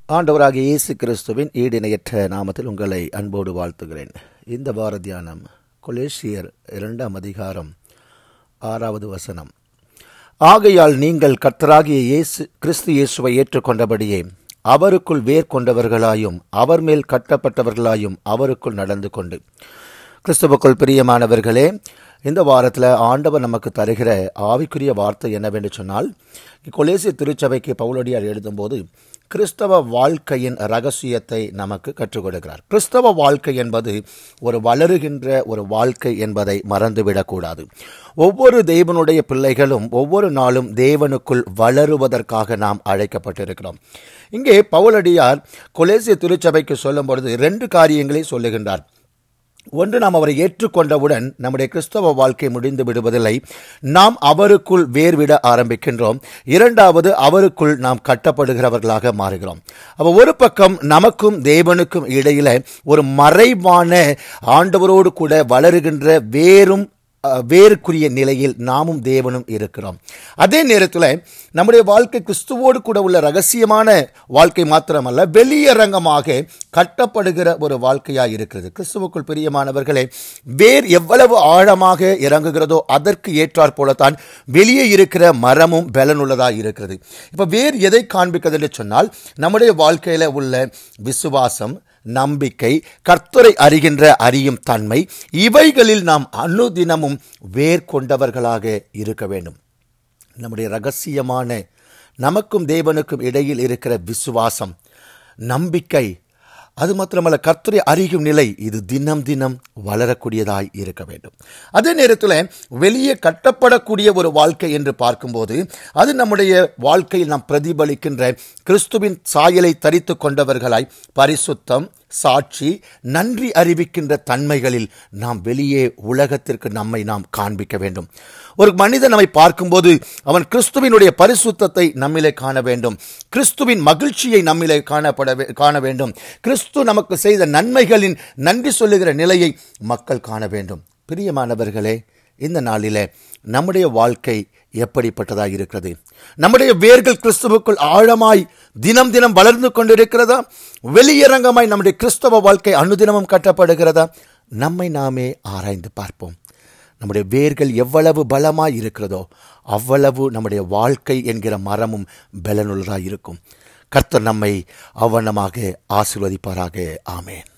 ஆண்டவராகிய இயேசு கிறிஸ்துவின் ஈடிணையற்ற நாமத்தில் உங்களை அன்போடு வாழ்த்துகிறேன் இந்த வார தியானம் கொலேசியர் இரண்டாம் அதிகாரம் ஆறாவது வசனம் ஆகையால் நீங்கள் கர்த்தராகிய இயேசு கிறிஸ்து இயேசுவை ஏற்றுக்கொண்டபடியே அவருக்குள் வேர் கொண்டவர்களாயும் அவர் மேல் கட்டப்பட்டவர்களாயும் அவருக்குள் நடந்து கொண்டு கிறிஸ்துவுக்குள் பிரியமானவர்களே இந்த வாரத்தில் ஆண்டவர் நமக்கு தருகிற ஆவிக்குரிய வார்த்தை என்னவென்று சொன்னால் கொலேசிய திருச்சபைக்கு பவுலடியார் எழுதும்போது கிறிஸ்தவ வாழ்க்கையின் ரகசியத்தை நமக்கு கற்றுக் கொடுக்கிறார் கிறிஸ்தவ வாழ்க்கை என்பது ஒரு வளருகின்ற ஒரு வாழ்க்கை என்பதை மறந்துவிடக்கூடாது ஒவ்வொரு தேவனுடைய பிள்ளைகளும் ஒவ்வொரு நாளும் தேவனுக்குள் வளருவதற்காக நாம் அழைக்கப்பட்டிருக்கிறோம் இங்கே பவுலடியார் கொலேசிய திருச்சபைக்கு சொல்லும் பொழுது ரெண்டு காரியங்களை சொல்லுகின்றார் ஒன்று நாம் அவரை ஏற்றுக்கொண்டவுடன் நம்முடைய கிறிஸ்தவ வாழ்க்கை முடிந்து விடுவதில்லை நாம் அவருக்குள் வேர்விட ஆரம்பிக்கின்றோம் இரண்டாவது அவருக்குள் நாம் கட்டப்படுகிறவர்களாக மாறுகிறோம் அப்போ ஒரு பக்கம் நமக்கும் தேவனுக்கும் இடையில ஒரு மறைவான ஆண்டவரோடு கூட வளருகின்ற வேறும் வேறுக்குரிய நிலையில் நாமும் தேவனும் இருக்கிறோம் அதே நேரத்தில் நம்முடைய வாழ்க்கை கிறிஸ்துவோடு கூட உள்ள ரகசியமான வாழ்க்கை மாத்திரமல்ல வெளியரங்கமாக கட்டப்படுகிற ஒரு வாழ்க்கையாக இருக்கிறது கிறிஸ்துவுக்குள் பிரியமானவர்களே வேர் எவ்வளவு ஆழமாக இறங்குகிறதோ அதற்கு ஏற்றாற் போலத்தான் வெளியே இருக்கிற மரமும் பலனுள்ளதாக இருக்கிறது இப்போ வேர் எதை காண்பிக்கிறது என்று சொன்னால் நம்முடைய வாழ்க்கையில் உள்ள விசுவாசம் நம்பிக்கை கர்த்தரை அறிகின்ற அறியும் தன்மை இவைகளில் நாம் அனுதினமும் வேர் கொண்டவர்களாக இருக்க வேண்டும் நம்முடைய ரகசியமான நமக்கும் தேவனுக்கும் இடையில் இருக்கிற விசுவாசம் நம்பிக்கை அது மாத்திரமல்ல கர்த்தரை அறியும் நிலை இது தினம் தினம் வளரக்கூடியதாய் இருக்க வேண்டும் அதே நேரத்தில் வெளியே கட்டப்படக்கூடிய ஒரு வாழ்க்கை என்று பார்க்கும்போது அது நம்முடைய வாழ்க்கையில் நாம் பிரதிபலிக்கின்ற கிறிஸ்துவின் சாயலை தரித்து கொண்டவர்களாய் பரிசுத்தம் சாட்சி நன்றி அறிவிக்கின்ற தன்மைகளில் நாம் வெளியே உலகத்திற்கு நம்மை நாம் காண்பிக்க வேண்டும் ஒரு மனிதன் நம்மை பார்க்கும்போது அவன் கிறிஸ்துவினுடைய பரிசுத்தத்தை நம்மிலே காண வேண்டும் கிறிஸ்துவின் மகிழ்ச்சியை நம்மிலே காணப்பட காண வேண்டும் கிறிஸ்து நமக்கு செய்த நன்மைகளின் நன்றி சொல்லுகிற நிலையை மக்கள் காண வேண்டும் பிரியமானவர்களே இந்த நாளில நம்முடைய வாழ்க்கை எப்படிப்பட்டதாக இருக்கிறது நம்முடைய வேர்கள் கிறிஸ்துவுக்குள் ஆழமாய் தினம் தினம் வளர்ந்து கொண்டிருக்கிறதா வெளியரங்கமாய் நம்முடைய கிறிஸ்தவ வாழ்க்கை அனுதினமும் கட்டப்படுகிறதா நம்மை நாமே ஆராய்ந்து பார்ப்போம் நம்முடைய வேர்கள் எவ்வளவு பலமாய் இருக்கிறதோ அவ்வளவு நம்முடைய வாழ்க்கை என்கிற மரமும் பலனுள்ளதாக இருக்கும் கர்த்தர் நம்மை அவ்வண்ணமாக ஆசிர்வதிப்பாராக ஆமேன்